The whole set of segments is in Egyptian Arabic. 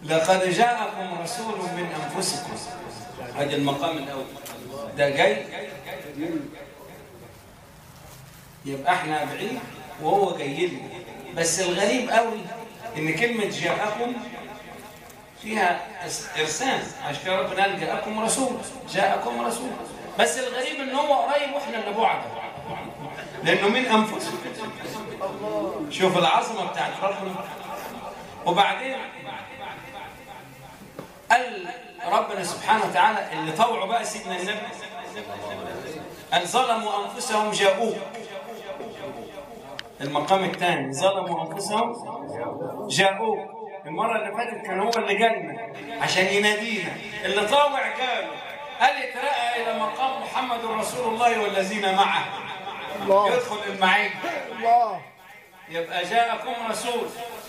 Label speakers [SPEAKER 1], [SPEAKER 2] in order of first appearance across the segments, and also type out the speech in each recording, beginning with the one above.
[SPEAKER 1] لقد جاءكم رسول من انفسكم هذا المقام الاول ده جاي يبقى احنا بعيد وهو جاي لنا بس الغريب قوي ان كلمه جاءكم فيها ارسال عشان كده ربنا قال جاءكم رسول جاءكم رسول بس الغريب ان هو قريب واحنا اللي بعد لانه من انفسكم شوف العظمه بتاعت ربنا وبعدين قال ربنا سبحانه وتعالى اللي طوعوا بقى سيدنا النبي أن ظلموا أنفسهم جاءوه المقام الثاني ظلموا أنفسهم جاءوه المرة اللي فاتت كان هو اللي جالنا عشان ينادينا اللي طاوع قالوا قال اترقى إلى مقام محمد رسول الله والذين معه
[SPEAKER 2] الله
[SPEAKER 1] يدخل المعين
[SPEAKER 2] الله
[SPEAKER 1] يبقى جاءكم رسول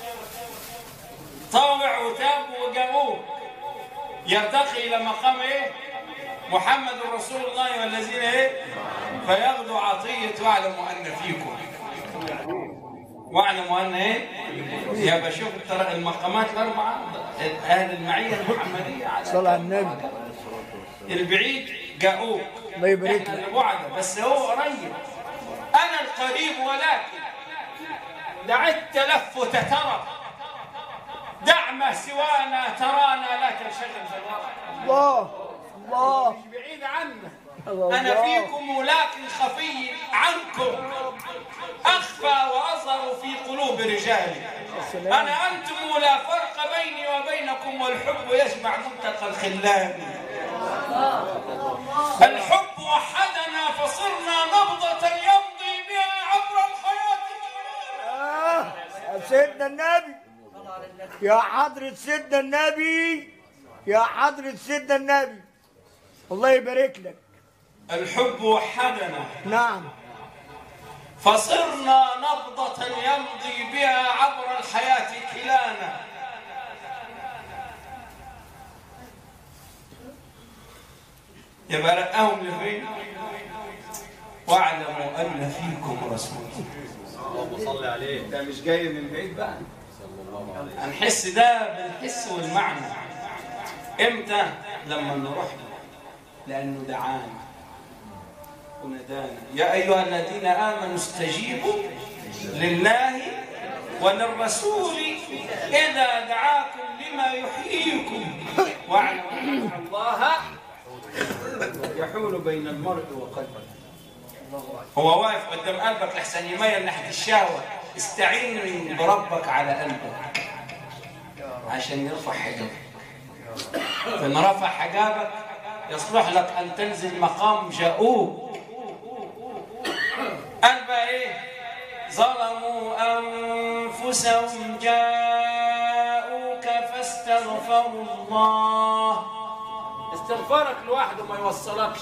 [SPEAKER 1] طاوع وتاب وجاءوه يرتقي الى مقام ايه محمد رسول الله والذين ايه فيغدو عطيه واعلموا ان فيكم واعلموا ان ايه يبقى شوف ترى المقامات الاربعه اهل المعيه المحمديه على
[SPEAKER 2] صلى على النبي
[SPEAKER 1] البعيد جاءوه
[SPEAKER 2] الله يبارك
[SPEAKER 1] احنا
[SPEAKER 2] لك
[SPEAKER 1] اللي بعد بس هو قريب انا القريب ولكن دعت تلفت ترى دع ما سوانا ترانا لا تنشغل بالورع
[SPEAKER 2] الله الله
[SPEAKER 1] مش بعيد عنا
[SPEAKER 2] الله
[SPEAKER 1] انا فيكم ولكن خفي عنكم اخفى واظهر في قلوب رجالي
[SPEAKER 2] السلام.
[SPEAKER 1] انا انتم لا فرق بيني وبينكم والحب يجمع ملتقى الخلان الحب وحدنا فصرنا نبضة يمضي بها عبر الحياة
[SPEAKER 2] آه يا سيدنا النبي يا حضرة سيدنا النبي يا حضرة سيدنا النبي الله يبارك لك
[SPEAKER 1] الحب وحدنا
[SPEAKER 2] نعم
[SPEAKER 1] فصرنا نبضة يمضي بها عبر الحياة كلانا يبقى رقاهم لفين واعلموا ان فيكم رسول
[SPEAKER 3] اللهم صل عليه
[SPEAKER 1] ده مش جاي من بعيد بقى هنحس ده بالحس والمعنى امتى لما نروح له لانه دعانا وندانا يا ايها الذين امنوا استجيبوا لله وللرسول اذا دعاكم لما يحييكم واعلموا ان الله يحول بين المرء وقلبه هو واقف قدام قلبك لحسن يميل ناحيه الشهوه استعين بربك على قلبك عشان يرفع حجابك فان رفع حجابك يصلح لك ان تنزل مقام جاءوه قال بقى ايه ظلموا انفسهم جاءوك فاستغفروا الله استغفارك لوحده ما يوصلكش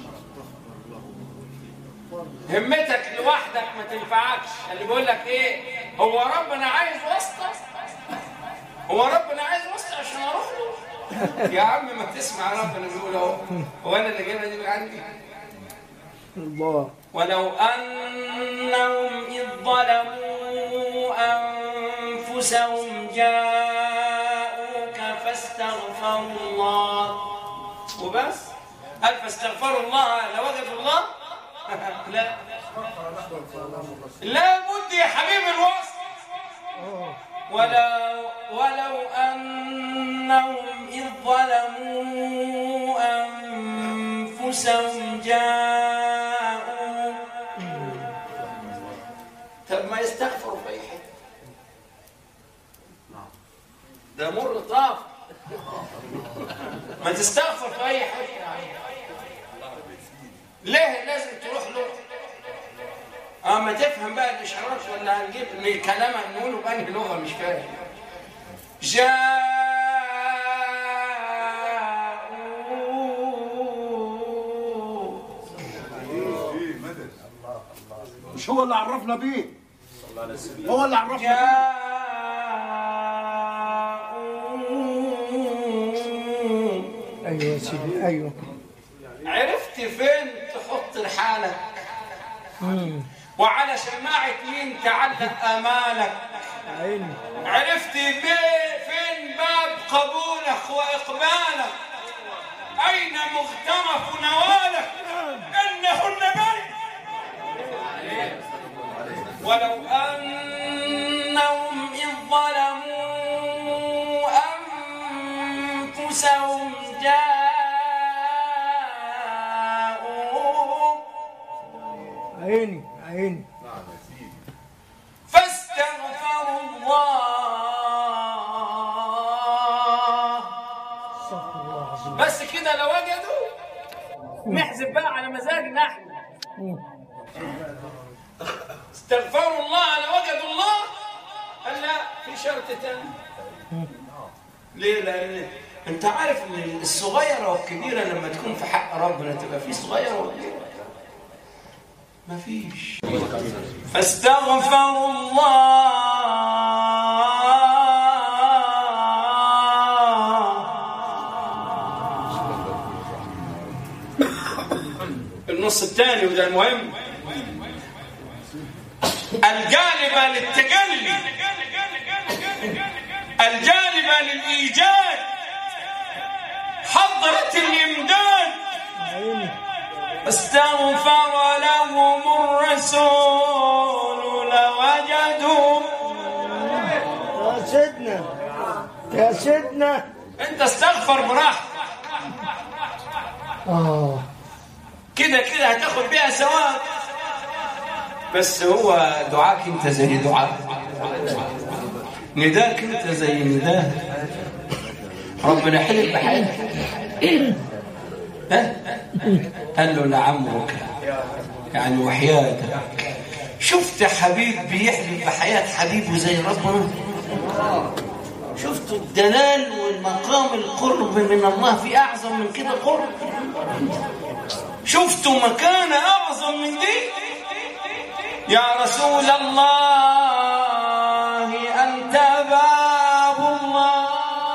[SPEAKER 1] همتك لوحدك ما تنفعكش اللي بيقول لك ايه هو ربنا عايز واسطه هو ربنا عايز واسطه عشان اروح له يا عم ما تسمع ربنا بيقول اهو هو انا اللي جايبها دي من عندي
[SPEAKER 2] الله
[SPEAKER 1] ولو انهم اذ ظلموا انفسهم جاءوك فاستغفروا الله وبس قال فاستغفروا الله لوجدوا الله لا لا بد يا حبيبي الوصف ولو ولو أنهم إذ ظلموا أنفسهم جاءوا طب ما يستغفروا في أي حتة ده مر طاف ما تستغفر في أي حتة ليه لازم تروح له اه ما تفهم بقى الاشارات ولا هنجيب من كلام هنقوله بأنهي لغه مش فاهم جاءوا
[SPEAKER 4] مش هو اللي عرفنا بيه هو اللي عرفنا بيه
[SPEAKER 1] جاءوا
[SPEAKER 2] ايوه يا سيدي ايوه
[SPEAKER 1] عرفت فين تحط رحالك وعلى شماعة مين تعلق آمالك
[SPEAKER 2] عيني
[SPEAKER 1] عرفت بي- فين باب قبول النخوة إقبالا أين مغترف نوالك إنه النبي ولو أنهم إذ ظلموا أنفسهم جاءوا
[SPEAKER 2] عيني عيني
[SPEAKER 1] فاستغفروا الله
[SPEAKER 2] استغفر الله العظيم
[SPEAKER 1] بس كده لو وجدوا نحذف بقى على مزاجنا احنا استغفروا الله لو وجدوا الله قال لا في شرط تاني ليه لان انت عارف ان الصغيره والكبيره لما تكون في حق ربنا تبقى في صغيره وكبيره مفيش فاستغفروا الله النص الثاني وده المهم الجالبة للتجلي الجالبة للإيجاد حضرة الإمداد
[SPEAKER 2] عيني
[SPEAKER 1] استغفر لهم الرسول لوجدوا
[SPEAKER 2] يا سيدنا يا سيدنا
[SPEAKER 1] انت استغفر براحتك
[SPEAKER 2] اه
[SPEAKER 1] كده كده هتاخد بيها ثواب بس هو دعاك انت زي دعاء نداك انت زي نداه ربنا حلف بحياتك ها قال له لعمرك يعني وحياتك شفت حبيب بيحلف بحياة حبيبه زي ربنا شفتوا الدلال والمقام القرب من الله في أعظم من كده قرب شفتوا مكانة أعظم من دي يا رسول الله أنت باب الله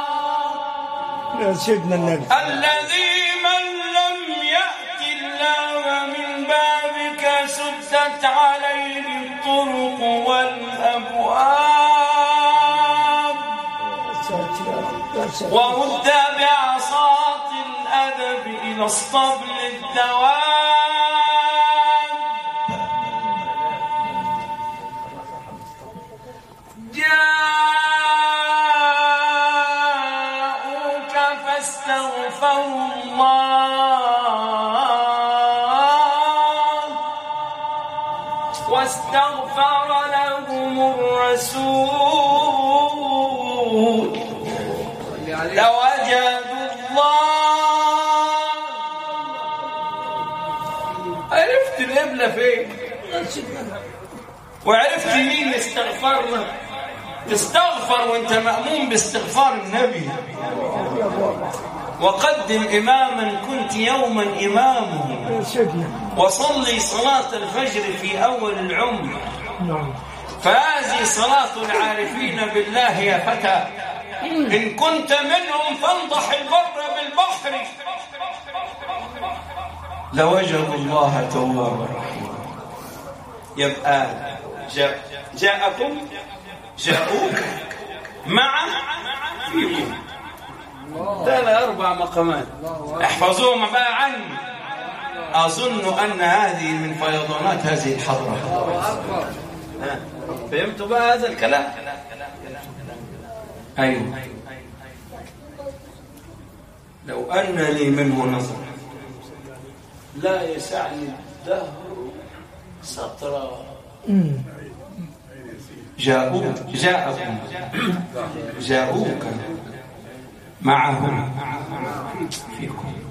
[SPEAKER 2] يا سيدنا النبي
[SPEAKER 1] الذي من لم يأت الله من بابك سدت عليه الطرق والأبواب
[SPEAKER 2] يا ساتر يا رب يا ساتر
[SPEAKER 1] ورد بعصاة الأدب إلى الصبل الدواب جاءوك فاستغفروا الله واستغفر لهم الرسول لوجدوا الله عرفت القبلة فين وعرفت مين استغفرنا تستغفر وانت مأمون باستغفار النبي وقدم إماما كنت يوما إمامه
[SPEAKER 2] يا سيدنا
[SPEAKER 1] وصلي صلاة الفجر في أول العمر
[SPEAKER 2] نعم
[SPEAKER 1] فهذه صلاة العارفين بالله يا فتى إن كنت منهم فانضح البر بالبحر لوجدوا الله توابا رحيما يبقى جاء جاءكم جاءوك مع فيكم ثلاث أربع مقامات احفظوهم بقى عني أظن أن هذه من فيضانات هذه الحضرة ها، فهمتوا بقى هذا الكلام أيوه لو أن لي منه نظر لا يسعني الدهر سطرا جاءوك جاءكم جاءوك معهم فيكم